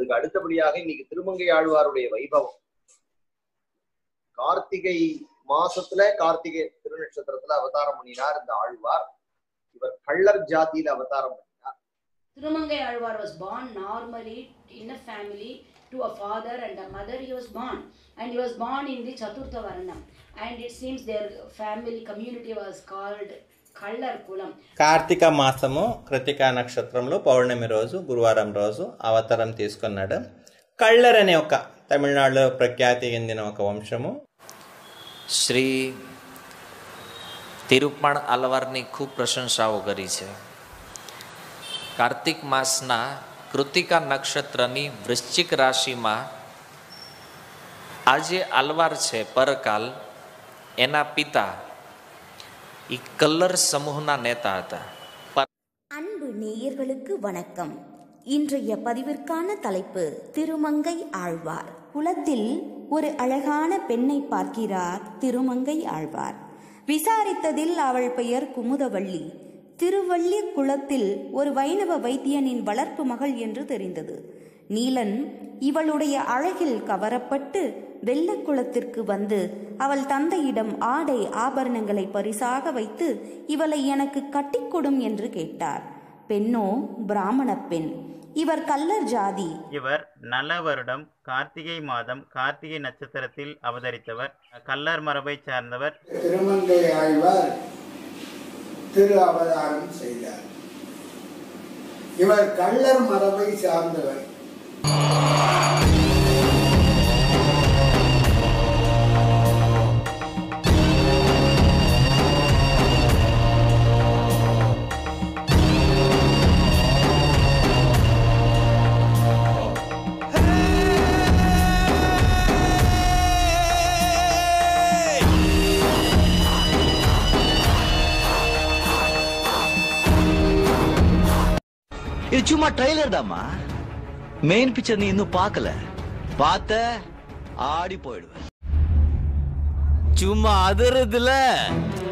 அதுக்கு அடுத்தபடியாக இன்னைக்கு திருமங்கை ஆழ்வாருடைய வைபவம் கார்த்திகை மாசத்துல கார்த்திகை திருநட்சத்திரத்துல அவதாரம் பண்ணினார் இந்த ஆழ்வார் இவர் கள்ளர் ஜாதியில அவதாரம் பண்ணினார் Thirumangai Alvar was born normally in a family to a father and a mother. He was born, and he was born in the Chaturtha Varnam. And it seems their family community was called Kallar Kulam. Karthika మాసము కృతికా నక్షత్రంలో పౌర్ణమి రోజు గురువారం రోజు అవతారం తీసుకున్నాడు కళ్ళర్ అనే ఒక తమిళనాడులో ప్రఖ్యాతి చెందిన ఒక వంశము શ્રી તિરુપણ આલવારની ખૂબ પ્રશંસાઓ કરી છે કાર્તિક માસના કૃતિકા નક્ષત્રની વૃશ્ચિક રાશિમાં આ જે આલવાર છે પરકાલ એના પિતા એ કલ્લર સમૂહના નેતા હતા அன்பு நேயர்களுக்கு வணக்கம் இன்றைய பதிவிற்கான தலைப்பு திருமங்கை ஆழ்வார் குளத்தில் ஒரு அழகான பெண்ணை பார்க்கிறார் திருமங்கை ஆழ்வார் விசாரித்ததில் அவள் பெயர் குமுதவள்ளி திருவள்ளி குளத்தில் ஒரு வைணவ வைத்தியனின் வளர்ப்பு மகள் என்று தெரிந்தது நீலன் இவளுடைய அழகில் கவரப்பட்டு வெள்ளக்குளத்திற்கு வந்து அவள் தந்தையிடம் ஆடை ஆபரணங்களை பரிசாக வைத்து இவளை எனக்கு கட்டிக்கொடும் என்று கேட்டார் பெண்ணோ பிராமணப் பெண் இவர் கல்லர் ஜாதி இவர் நல்ல வருடம் கார்த்திகை மாதம் கார்த்திகை நட்சத்திரத்தில் அவதரித்தவர் கல்லர் மரபைச் சார்ந்தவர் திருமங்கை ஆழ்வார் திரு அவதாரம் செய்தார் இவர் கள்ளர் மரபை சார்ந்தவர் இது சும்மா ட்ரைலர் தாம்மா மெயின் பிக்சர் நீ இன்னும் பார்க்கல பார்த்த ஆடி போயிடுவேன் சும்மா அதிரதுல